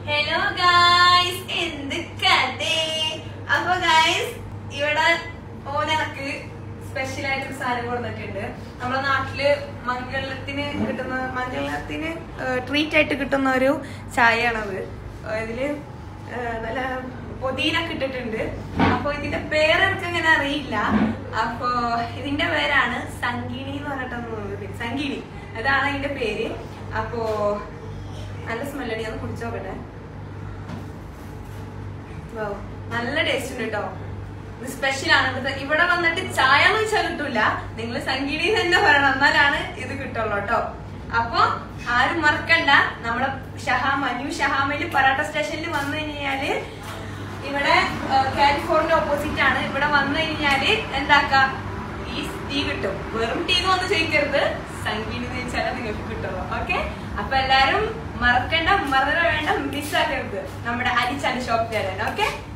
hello guys എന്ത് കഥ അപ്പൊ ഗായ്സ് ഇവിടെ ഓനക്ക് സ്പെഷ്യൽ ആയിട്ട് ഒരു സാധനം കൊടുത്തിട്ടുണ്ട് നമ്മുടെ നാട്ടില് മംഗളത്തിന് കിട്ടുന്ന മംഗളത്തിന് ട്രീറ്റ് ആയിട്ട് കിട്ടുന്ന ഒരു ചായയാണത് ഏഹ് ഇതില് ഏഹ് നല്ല പൊതീനൊക്കെ ഇട്ടിട്ടുണ്ട് അപ്പൊ ഇതിന്റെ പേര് എനിക്ക് അങ്ങനെ അറിയില്ല അപ്പൊ ഇതിന്റെ പേരാണ് സംഗീണി എന്ന് പറഞ്ഞിട്ടൊന്ന് പേര് സംഗീണി അതാണ് അതിന്റെ പേര് അപ്പോ നല്ല സ്മെല്ലടി അത് കുടിച്ചു നോക്കട്ടെ വൗ, നല്ല ടേസ്റ്റ് ഉണ്ട് കേട്ടോ ഇത് സ്പെഷ്യൽ ആണ് ഇത് ഇവിടെ വന്നിട്ട് ചായ എന്ന് വെച്ചാൽ കിട്ടൂല നിങ്ങൾ സംഗീതി തന്നെ പറയണം എന്നാലാണ് ഇത് കിട്ടുള്ളൂ കേട്ടോ അപ്പൊ ആരും മറക്കണ്ട നമ്മളെ ഷഹാമ ന്യൂ ഷഹാമയില് പറാട്ട സ്റ്റേഷനിൽ വന്നു കഴിഞ്ഞാല് ഇവിടെ കാലിഫോർണിയ ഓപ്പോസിറ്റ് ആണ് ഇവിടെ വന്നു കഴിഞ്ഞാല് എന്താക്ക ഈ ടീ കിട്ടും വെറും ടീ ഒന്നും ചോദിക്കരുത് സംഗീതി ചോദിച്ചാലേ നിങ്ങൾക്ക് കിട്ടുള്ളൂ ഓക്കെ അപ്പൊ എല്ലാരും മറക്കണ്ട മറന്ന വേണ്ട മിസ്സാക്കരുത് നമ്മുടെ അരിച്ചാല് ഷോപ്പ് തരാൻ ഓക്കെ